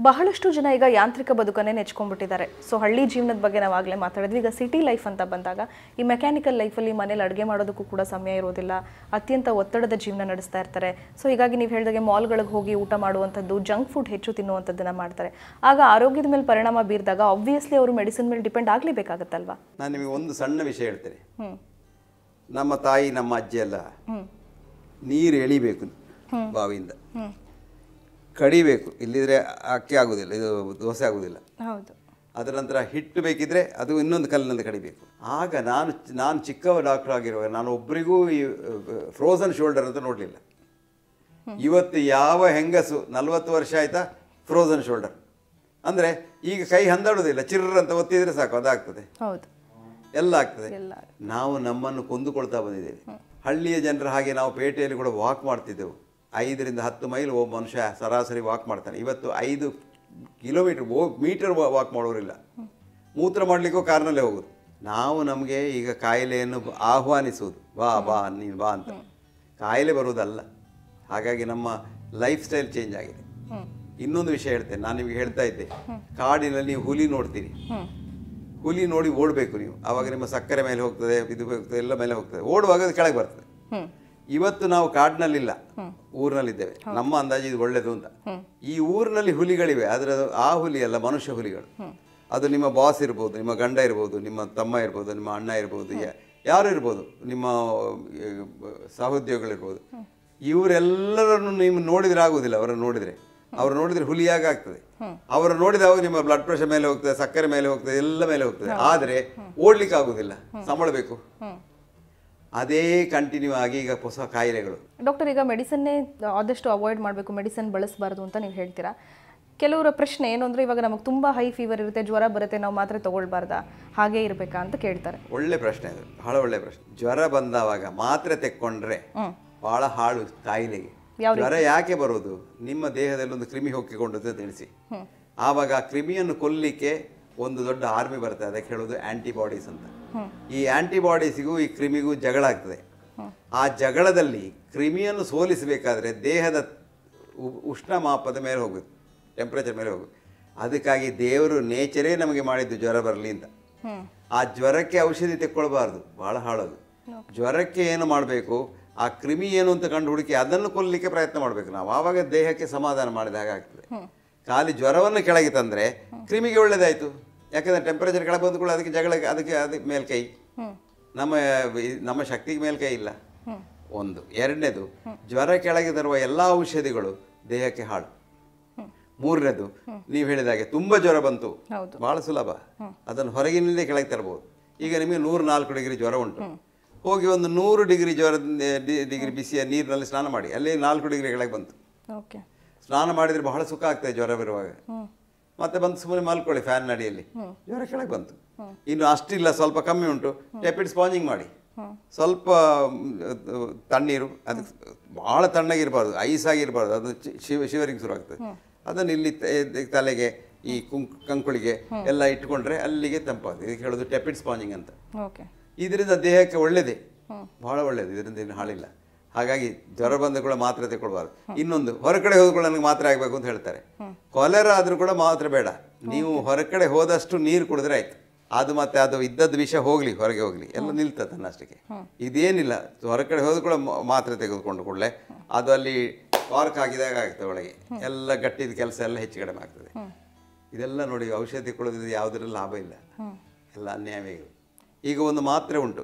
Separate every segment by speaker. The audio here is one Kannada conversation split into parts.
Speaker 1: ಬಹಳಷ್ಟು ಜನ ಈಗ ಯಾಂತ್ರಿಕ ಬದುಕನ್ನೇ ನೆಚ್ಕೊಂಡ್ಬಿಟ್ಟಿದ್ದಾರೆ ಸೊ ಹಳ್ಳಿ ಜೀವನದ ಬಗ್ಗೆ ನಾವು ಆಗಲೇ ಮಾತಾಡಿದ್ವಿ ಈಗ ಸಿಟಿ ಲೈಫ್ ಅಂತ ಬಂದಾಗ ಈ ಮೆಕ್ಯಾನಿಕಲ್ ಲೈಫಲ್ಲಿ ಮನೇಲಿ ಅಡುಗೆ ಮಾಡೋದಕ್ಕೂ ಕೂಡ ಸಮಯ ಇರೋದಿಲ್ಲ ಅತ್ಯಂತ ಒತ್ತಡದ ಜೀವನ ನಡೆಸ್ತಾ ಇರ್ತಾರೆ ಸೊ ಹೀಗಾಗಿ ನೀವು ಹೇಳಿದಾಗೆ ಮಾಲ್ಗಳಿಗೆ ಹೋಗಿ ಊಟ ಮಾಡುವಂಥದ್ದು ಜಂಕ್ ಫುಡ್ ಹೆಚ್ಚು ತಿನ್ನುವಂಥದ್ದನ್ನ ಮಾಡ್ತಾರೆ ಆಗ ಆರೋಗ್ಯದ ಮೇಲೆ ಪರಿಣಾಮ ಬೀರಿದಾಗ ಆಬ್ವಿಯಸ್ಲಿ ಅವರು ಮೆಡಿಸಿನ್ ಮೇಲೆ ಡಿಪೆಂಡ್ ಆಗಲೇಬೇಕಾಗತ್ತಲ್ವಾ
Speaker 2: ನಾನು ನಿಮಗೆ ಒಂದು ಸಣ್ಣ ವಿಷಯ ಹೇಳ್ತೇನೆ
Speaker 1: ಹ್ಞೂ
Speaker 2: ನಮ್ಮ ತಾಯಿ ನಮ್ಮ ಅಜ್ಜಿ ಎಲ್ಲ ನೀರು ಎಳಿಬೇಕು ಬಾವಿಯಿಂದ
Speaker 1: ಹ್ಞೂ
Speaker 2: ಕಡಿಬೇಕು ಇಲ್ಲಿದ್ರೆ ಅಕ್ಕಿ ಆಗೋದಿಲ್ಲ ಇದು ದೋಸೆ ಆಗೋದಿಲ್ಲ
Speaker 1: ಹೌದು
Speaker 2: ಅದರ ನಂತರ ಹಿಟ್ಟು ಬೇಕಿದ್ರೆ ಅದು ಇನ್ನೊಂದು ಕಲ್ಲಿನಿಂದ ಕಡಿಬೇಕು ಆಗ ನಾನು ನಾನು ಚಿಕ್ಕವ ಡಾಕ್ಟರ್ ಆಗಿರುವಾಗ ನಾನು ಒಬ್ಬರಿಗೂ ಈ ಫ್ರೋಸನ್ ಶೋಲ್ಡರ್ ಅಂತ ನೋಡಲಿಲ್ಲ ಇವತ್ತು ಯಾವ ಹೆಂಗಸು ನಲವತ್ತು ವರ್ಷ ಆಯ್ತಾ ಫ್ರೋಸನ್ ಶೋಲ್ಡರ್ ಅಂದರೆ ಈಗ ಕೈ ಹಂದಾಡೋದಿಲ್ಲ ಚಿರ್ರ ಅಂತ ಒತ್ತಿದ್ರೆ ಸಾಕು ಅದಾಗ್ತದೆ
Speaker 1: ಹೌದು
Speaker 2: ಎಲ್ಲ ಆಗ್ತದೆ
Speaker 1: ಎಲ್ಲ
Speaker 2: ನಾವು ನಮ್ಮನ್ನು ಕೊಂದುಕೊಳ್ತಾ ಬಂದಿದ್ದೇವೆ ಹಳ್ಳಿಯ ಜನರ ಹಾಗೆ ನಾವು ಪೇಟೆಯಲ್ಲಿ ಕೂಡ ವಾಕ್ ಮಾಡ್ತಿದ್ದೆವು ಐದರಿಂದ ಹತ್ತು ಮೈಲ್ ಒಬ್ಬ ಮನುಷ್ಯ ಸರಾಸರಿ ವಾಕ್ ಮಾಡ್ತಾನೆ ಇವತ್ತು ಐದು ಕಿಲೋಮೀಟರ್ ಓ ಮೀಟರ್ ವಾಕ್ ಮಾಡೋರಿಲ್ಲ ಮೂತ್ರ ಮಾಡಲಿಕ್ಕೂ ಕಾರ್ನಲ್ಲೇ ಹೋಗೋದು ನಾವು ನಮಗೆ ಈಗ ಕಾಯಿಲೆಯನ್ನು ಆಹ್ವಾನಿಸುವುದು ಬಾ ಬಾ ನೀನು ಬಾ ಅಂತ ಕಾಯಿಲೆ ಬರುವುದಲ್ಲ ಹಾಗಾಗಿ ನಮ್ಮ ಲೈಫ್ ಸ್ಟೈಲ್ ಚೇಂಜ್ ಆಗಿದೆ ಇನ್ನೊಂದು ವಿಷಯ ಹೇಳ್ತೇನೆ ನಾನು ನಿಮಗೆ ಹೇಳ್ತಾ ಇದ್ದೆ ಕಾಡಿನಲ್ಲಿ ನೀವು ಹುಲಿ ನೋಡ್ತೀರಿ ಹುಲಿ ನೋಡಿ ಓಡಬೇಕು ನೀವು ಆವಾಗ ನಿಮ್ಮ ಸಕ್ಕರೆ ಮೇಲೆ ಹೋಗ್ತದೆ ಇದು ಹೋಗ್ತದೆ ಎಲ್ಲ ಮೇಲೆ ಹೋಗ್ತದೆ ಓಡುವಾಗ ಅದು ಕೆಳಗೆ ಬರ್ತದೆ
Speaker 1: ಹ್ಮ್
Speaker 2: ಇವತ್ತು ನಾವು ಕಾಡಿನಲ್ಲಿಲ್ಲ ಊರಿನಲ್ಲಿದ್ದೇವೆ ನಮ್ಮ ಅಂದಾಜು ಇದು ಒಳ್ಳೇದು ಅಂತ ಈ ಊರಿನಲ್ಲಿ ಹುಲಿಗಳಿವೆ ಆದರೆ ಅದು ಆ ಹುಲಿ ಅಲ್ಲ ಮನುಷ್ಯ ಹುಲಿಗಳು ಅದು ನಿಮ್ಮ ಬಾಸ್ ಇರ್ಬೋದು ನಿಮ್ಮ ಗಂಡ ಇರ್ಬೋದು ನಿಮ್ಮ ತಮ್ಮ ಇರ್ಬೋದು ನಿಮ್ಮ ಅಣ್ಣ ಇರ್ಬೋದು ಯಾ- ಯಾರು ಇರ್ಬೋದು ನಿಮ್ಮ ಆ, ಸಹೋದ್ಯೋಗಿಗಳಿರ್ಬೋದು ಇವರೆಲ್ಲರನ್ನು ನೀವು ನೋಡಿದ್ರೆ ಆಗುವುದಿಲ್ಲ ಅವರನ್ನು ನೋಡಿದ್ರೆ ಅವ್ರು ನೋಡಿದ್ರೆ ಹುಲಿಯಾಗ ಆಗ್ತದೆ ಅವರು ನೋಡಿದಾಗ ನಿಮ್ಮ ಬ್ಲಡ್ ಪ್ರೆಷರ್ ಮೇಲೆ ಹೋಗ್ತದೆ ಸಕ್ಕರೆ ಮೇಲೆ ಹೋಗ್ತದೆ ಎಲ್ಲ ಮೇಲೆ ಹೋಗ್ತದೆ ಆದರೆ ಓಡ್ಲಿಕ್ಕೆ ಆಗುದಿಲ್ಲ ಸಂಬಳ ಬೇಕು ಅದೇ ಕಂಟಿನ್ಯೂ ಆಗಿ ಈಗ ಹೊಸ ಕಾಯಿಲೆಗಳು
Speaker 1: ಡಾಕ್ಟರ್ ಈಗ ಮೆಡಿಸನ್ನೇ ಆದಷ್ಟು ಅವಾಯ್ಡ್ ಮಾಡಬೇಕು ಮೆಡಿಸಿನ್ ಬಳಸಬಾರ್ದು ಅಂತ ನೀವು ಹೇಳ್ತೀರಾ ಕೆಲವರ ಪ್ರಶ್ನೆ ಏನು ಅಂದರೆ ಇವಾಗ ನಮಗೆ ತುಂಬ ಹೈ ಫೀವರ್ ಇರುತ್ತೆ ಜ್ವರ ಬರುತ್ತೆ ನಾವು ಮಾತ್ರೆ ತಗೊಳ್ಬಾರ್ದಾ ಹಾಗೇ ಇರಬೇಕಾ ಅಂತ ಕೇಳ್ತಾರೆ
Speaker 2: ಒಳ್ಳೆ ಪ್ರಶ್ನೆ ಅದು ಬಹಳ ಒಳ್ಳೆ ಪ್ರಶ್ನೆ ಜ್ವರ ಬಂದವಾಗ ಮಾತ್ರೆ ತೆಕ್ಕೊಂಡ್ರೆ ಬಹಳ ಹಾಳು ಕಾಯಿಲೆಗೆ ಜ್ವರ ಯಾಕೆ ಬರೋದು ನಿಮ್ಮ ದೇಹದಲ್ಲಿ ಒಂದು ಕ್ರಿಮಿ ಹೊಕ್ಕಿಕೊಂಡು ಅಂತ ತಿಳಿಸಿ ಆವಾಗ ಆ ಕ್ರಿಮಿಯನ್ನು ಕೊಲ್ಲಿಕ್ಕೆ ಒಂದು ದೊಡ್ಡ ಆರ್ಮಿ ಬರ್ತದೆ ಅದಕ್ಕೆ ಹೇಳೋದು ಆಂಟಿಬಾಡೀಸ್ ಅಂತ ಈ ಆಂಟಿಬಾಡೀಸಿಗೂ ಈ ಕ್ರಿಮಿಗೂ ಜಗಳ ಆಗ್ತದೆ ಆ ಜಗಳದಲ್ಲಿ ಕ್ರಿಮಿಯನ್ನು ಸೋಲಿಸಬೇಕಾದ್ರೆ ದೇಹದ ಉ- ಉಷ್ಣ ಮಾಪದ ಮೇಲೆ ಹೋಗ್ಬೇಕು ಟೆಂಪ್ರೇಚರ್ ಮೇಲೆ ಹೋಗ್ಬೇಕು ಅದಕ್ಕಾಗಿ ದೇವರು ನೇಚರೇ ನಮಗೆ ಮಾಡಿದ್ದು ಜ್ವರ ಬರಲಿ ಅಂತ ಆ ಜ್ವರಕ್ಕೆ ಔಷಧಿ ತೆಕ್ಕೊಳ್ಬಾರ್ದು ಬಹಳ ಹಾಳದು ಜ್ವರಕ್ಕೆ ಏನು ಮಾಡಬೇಕು ಆ ಕ್ರಿಮಿ ಏನು ಅಂತ ಕಂಡು ಹುಡುಕಿ ಅದನ್ನು ಕೊಲ್ಲಲಿಕ್ಕೆ ಪ್ರಯತ್ನ ಮಾಡಬೇಕು ನಾವು ಆವಾಗ ದೇಹಕ್ಕೆ ಸಮಾಧಾನ ಮಾಡಿದ ಹಾಗೆ ಆಗ್ತದೆ ಖಾಲಿ ಜ್ವರವನ್ನು ಕೆಳಗೆ ತಂದರೆ ಕ್ರಿಮಿಗೆ ಒಳ್ಳೆಯದಾಯಿತು ಯಾಕಂದರೆ ಟೆಂಪರೇಚರ್ ಕೆಳಗೆ ಬಂದ ಕೂಡ ಅದಕ್ಕೆ ಜಗಳ ಅದಕ್ಕೆ ಅದಕ್ಕೆ ಮೇಲ್ಕೈ ನಮ್ಮ ಈ- ನಮ್ಮ ಶಕ್ತಿಗೆ ಮೇಲ್ಕೈ ಇಲ್ಲ ಒಂದು ಎರಡನೇದು ಜ್ವರ ಕೆಳಗೆ ತರುವ ಎಲ್ಲ ಔಷಧಿಗಳು ದೇಹಕ್ಕೆ ಹಾಳು ಮೂರನೇದು ನೀವು ಹೇಳಿದಾಗೆ ತುಂಬಾ ಜ್ವರ ಬಂತು
Speaker 1: ಹೌದು.
Speaker 2: ಬಹಳ ಸುಲಭ ಅದನ್ನು ಹೊರಗಿನಿಂದಲೇ ಕೆಳಗೆ ತರಬಹುದು ಈಗ ನಿಮಗೆ ನೂರ ನಾಲ್ಕು ಡಿಗ್ರಿ ಜ್ವರ ಉಂಟು ಹೋಗಿ ಒಂದು ನೂರು ಡಿಗ್ರಿ ಜ್ವರ ಡಿಗ್ರಿ ಬಿಸಿಯ ನೀರಿನಲ್ಲಿ ಸ್ನಾನ ಮಾಡಿ ಅಲ್ಲಿ ನಾಲ್ಕು ಡಿಗ್ರಿ ಕೆಳಗೆ ಬಂತು
Speaker 1: ಓಕೆ
Speaker 2: ಸ್ನಾನ ಮಾಡಿದ್ರೆ ಬಹಳ ಸುಖ ಆಗ್ತದೆ ಜ್ವರ ಬರುವಾಗ ಮತ್ತೆ ಬಂದು ಸುಮ್ಮನೆ ಮಲ್ಕೊಳ್ಳಿ ಫ್ಯಾನ್ ಅಡಿಯಲ್ಲಿ ಜ್ವರ ಕೆಳಗೆ ಬಂತು ಇನ್ನು ಅಷ್ಟಿಲ್ಲ ಸ್ವಲ್ಪ ಕಮ್ಮಿ ಉಂಟು ಟೆಪಿಡ್ ಸ್ಪಾಂಜಿಂಗ್ ಮಾಡಿ ಸ್ವಲ್ಪ ಮ್, ತಣ್ಣೀರು ಅದು ಭಾಳ ತಣ್ಣಗಿರಬಾರ್ದು ಐಸ್ ಆಗಿರಬಾರ್ದು ಅದು ಚಿ- ಶಿವ ಶಿವರಿಂಗ್ ಶುರು ಆಗ್ತದೆ ಅದನ್ನು ಇಲ್ಲಿ ತ- ತಲೆಗೆ ಈ ಕುಂಕ್ ಕಂಕುಳಿಗೆ ಎಲ್ಲ ಇಟ್ಕೊಂಡ್ರೆ ಅಲ್ಲಿಗೆ ತಂಪಾಗ್ತದೆ ಇದಕ್ಕೆ ಹೇಳೋದು ಟೆಪಿಡ್ ಸ್ಪಾಂಜಿಂಗ್ ಅಂತ
Speaker 1: ಓಕೆ
Speaker 2: ಇದರಿಂದ ದೇಹಕ್ಕೆ ಒಳ್ಳೆಯದೇ ಬಹಳ ಒಳ್ಳೆಯದು ಇದರಿಂದ ಏನು ಹಾಳಿಲ್ಲ ಹಾಗಾಗಿ ಜ್ವರ ಬಂದ ಕೂಡ ಮಾತ್ರೆ ತಗೊಳ್ಬಾರ್ದು ಇನ್ನೊಂದು ಹೊರಗಡೆ ಹೋದ ಕೂಡ ನನಗೆ ಮಾತ್ರೆ ಆಗಬೇಕು ಅಂತ ಹೇಳ್ತಾರೆ ಕೊಲೆರ ಆದರೂ ಕೂಡ ಮಾತ್ರೆ ಬೇಡ ನೀವು ಹೊರಗಡೆ ಹೋದಷ್ಟು ನೀರು ಕುಡಿದ್ರೆ ಆಯ್ತು ಅದು ಮತ್ತೆ ಅದು ಇದ್ದದ್ದು ವಿಷ ಹೋಗ್ಲಿ ಹೊರಗೆ ಹೋಗ್ಲಿ ಎಲ್ಲ ನಿಲ್ತದೆ ತನ್ನಷ್ಟಕ್ಕೆ ಇದೇನಿಲ್ಲ ಹೊರಗಡೆ ಹೋದ ಕೂಡ ಮ- ಮಾತ್ರೆ ತೆಗೆದುಕೊಂಡು ಕೂಡಲೇ ಅದು ಅಲ್ಲಿ ಪಾರ್ಕ್ ಆಗಿದಾಗ ಆಗ್ತದೆ ಒಳಗೆ ಎಲ್ಲ ಗಟ್ಟಿದ ಕೆಲಸ ಎಲ್ಲ ಹೆಚ್ಚು ಕಡಿಮೆ ಆಗ್ತದೆ ಇದೆಲ್ಲ ನೋಡಿ ಔಷಧಿ ಕೊಡೋದ್ರಿಂದ ಯಾವುದರಲ್ಲಿ ಲಾಭ ಇಲ್ಲ ಎಲ್ಲ ಅನ್ಯಾಯವೇ ಇದು. ಈಗ ಒಂದು ಮಾತ್ರೆ ಉಂಟು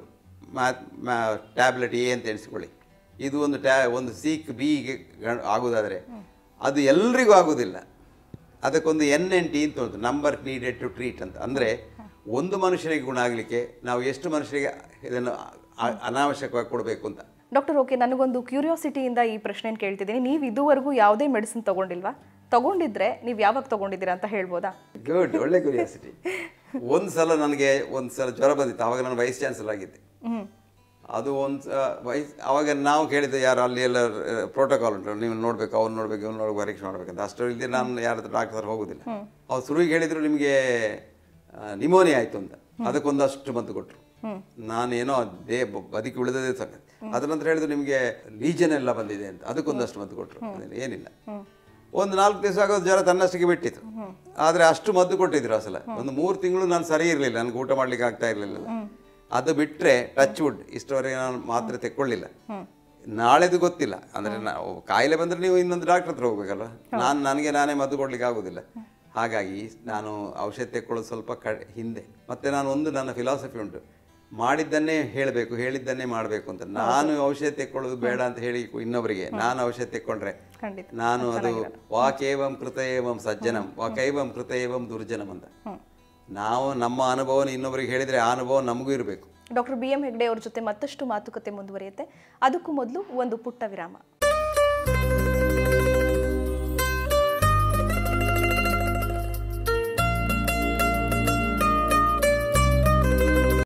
Speaker 2: ಟ್ಯಾಬ್ಲೆಟ್ ಎ ಅಂತ ಎಣಿಸ್ಕೊಳ್ಳಿ ಇದು ಒಂದು ಟ್ಯಾ ಒಂದು ಸೀಕ್ ಬಿಗೆ ಆಗೋದಾದರೆ ಅದು ಎಲ್ರಿಗೂ ಆಗೋದಿಲ್ಲ ಅದಕ್ಕೊಂದು ಎನ್ ಎನ್ ಟಿ ಅಂತ ಉಂಟು ನಂಬರ್ ನೀಡೆಡ್ ಟು ಟ್ರೀಟ್ ಅಂತ ಅಂದರೆ ಒಂದು ಮನುಷ್ಯನಿಗೆ ಗುಣ ಆಗಲಿಕ್ಕೆ ನಾವು ಎಷ್ಟು ಮನುಷ್ಯರಿಗೆ ಇದನ್ನು ಅ- ಅನಾವಶ್ಯಕವಾಗಿ ಕೊಡಬೇಕು ಅಂತ
Speaker 1: ಡಾಕ್ಟರ್ ಓಕೆ ನನಗೊಂದು ಕ್ಯೂರಿಯಾಸಿಟಿಯಿಂದ ಈ ಪ್ರಶ್ನೆನ ಕೇಳ್ತಿದ್ದೀನಿ ನೀವು ಇದುವರೆಗೂ ಯಾವುದೇ ಮೆಡಿಸಿನ್ ತಗೊಂಡಿಲ್ವಾ ತಗೊಂಡಿದ್ರೆ ನೀವು ಯಾವಾಗ ತಗೊಂಡಿದ್ದೀರಾ ಅಂತ ಹೇಳ್ಬೋದಾ
Speaker 2: ಗುಡ್ ಒಳ್ಳೆ ಕ್ಯೂರಿಯಾಸಿಟಿ ಒಂದು ಸಲ ನನಗೆ ಒಂದು ಸಲ ಜ್ವರ ಬಂದಿತ್ತು ಆವಾಗ ನಾನು ವೈಸ್ ಚಾನ್ಸಲರ್ ಆಗಿದ್ದೆ
Speaker 1: ಹ್ಮ್
Speaker 2: ಅದು ಒಂದು ವೈಸ್ ಅವಾಗ ನಾವು ಕೇಳಿದ್ದು ಯಾರು ಅಲ್ಲಿ ಎಲ್ಲ ಪ್ರೋಟೋಕಾಲ್ ಉಂಟು ನೀವು ನೋಡಬೇಕು ಅವ್ನು ನೋಡಬೇಕು ಇವ್ನು ನೋಡ್ಬೇಕು ಪರೀಕ್ಷೆ ಮಾಡ್ಬೇಕಂತ ಅಷ್ಟರ ಇಲ್ಲದೆ ನಾನು ಯಾರ ಹತ್ರ ಡಾಕ್ಟರ್ ಹತ್ರ ಹೋಗೋದಿಲ್ಲ ಅವ್ರು ಶುರುವಿಗೆ ಹೇಳಿದ್ರು ನಿಮಗೆ ನಿಮೋನಿಯಾ ಆಯಿತು ಅಂತ ಅದಕ್ಕೊಂದಷ್ಟು ಮದ್ದು ಕೊಟ್ಟರು ನಾನೇನೋ ದೇ ಬದುಕಿ ಉಳಿದದೇ ಸಾಕು ಅದ್ರ ನಂತರ ಹೇಳಿದ್ರು ನಿಮಗೆ ಲೀಜನ್ ಎಲ್ಲ ಬಂದಿದೆ ಅಂತ ಅದಕ್ಕೊಂದಷ್ಟು ಮದ್ದು ಕೊಟ್ಟರು ಏನಿಲ್ಲ ಒಂದು ನಾಲ್ಕು ದಿವಸ ಆಗೋದು ಜ್ವರ ತನ್ನಷ್ಟಕ್ಕೆ ಬಿಟ್ಟಿತ್ತು ಆದರೆ ಅಷ್ಟು ಮದ್ದು ಕೊಟ್ಟಿದ್ರು ಅಸಲ ಒಂದು ಮೂರು ತಿಂಗಳು ನಾನು ಸರಿ ಇರಲಿಲ್ಲ ನನಗೆ ಊಟ ಮಾಡ್ಲಿಕ್ಕೆ ಆಗ್ತಾ ಇರಲಿಲ್ಲ ಅದು ಬಿಟ್ಟರೆ ಟಚ್ ವುಡ್ ಇಷ್ಟವರೆಗೆ ನಾನು ಮಾತ್ರೆ ತೆಕ್ಕೊಳ್ಳಿಲ್ಲ ನಾಳೆದು ಗೊತ್ತಿಲ್ಲ ಅಂದರೆ ನಾವು ಕಾಯಿಲೆ ಬಂದರೆ ನೀವು ಇನ್ನೊಂದು ಡಾಕ್ಟರ್ ಹತ್ರ ಹೋಗ್ಬೇಕಲ್ವ ನಾನು ನನಗೆ ನಾನೇ ಮದ್ದು ಕೊಡ್ಲಿಕ್ಕೆ ಆಗೋದಿಲ್ಲ ಹಾಗಾಗಿ ನಾನು ಔಷಧಿ ತೆಕ್ಕೊಳ್ಳೋದು ಸ್ವಲ್ಪ ಕ ಹಿಂದೆ ಮತ್ತೆ ನಾನು ಒಂದು ನನ್ನ ಫಿಲಾಸಫಿ ಉಂಟು ಮಾಡಿದ್ದನ್ನೇ ಹೇಳಬೇಕು ಹೇಳಿದ್ದನ್ನೇ ಮಾಡಬೇಕು ಅಂತ ನಾನು ಔಷಧಿ ತೆಕ್ಕೊಳ್ಳೋದು ಬೇಡ ಅಂತ ಹೇಳಿ ಇನ್ನೊಬ್ಬರಿಗೆ ನಾನು ಔಷಧಿ ತೆಕ್ಕೊಂಡ್ರೆ
Speaker 1: ಖಂಡಿತ
Speaker 2: ನಾನು ಅದು ವಾಕೇವಂ ಕೃತ ಏವಂ ಸಜ್ಜನಂ ವಾಕೈವಂ ಕೃತ ಏವಂ ದುರ್ಜನಂ ಅಂತ ನಾವು ನಮ್ಮ ಅನುಭವನ ಇನ್ನೊಬ್ಬರಿಗೆ ಹೇಳಿದ್ರೆ ಆ ಅನುಭವ ನಮಗೂ ಇರಬೇಕು
Speaker 1: ಡಾಕ್ಟರ್ ಬಿ ಎಂ ಹೆಗ್ಡೆ ಅವ್ರ ಜೊತೆ ಮತ್ತಷ್ಟು ಮಾತುಕತೆ ಮುಂದುವರಿಯುತ್ತೆ ಅದಕ್ಕೂ ಮೊದಲು ಒಂದು ಪುಟ್ಟ ವಿರಾಮ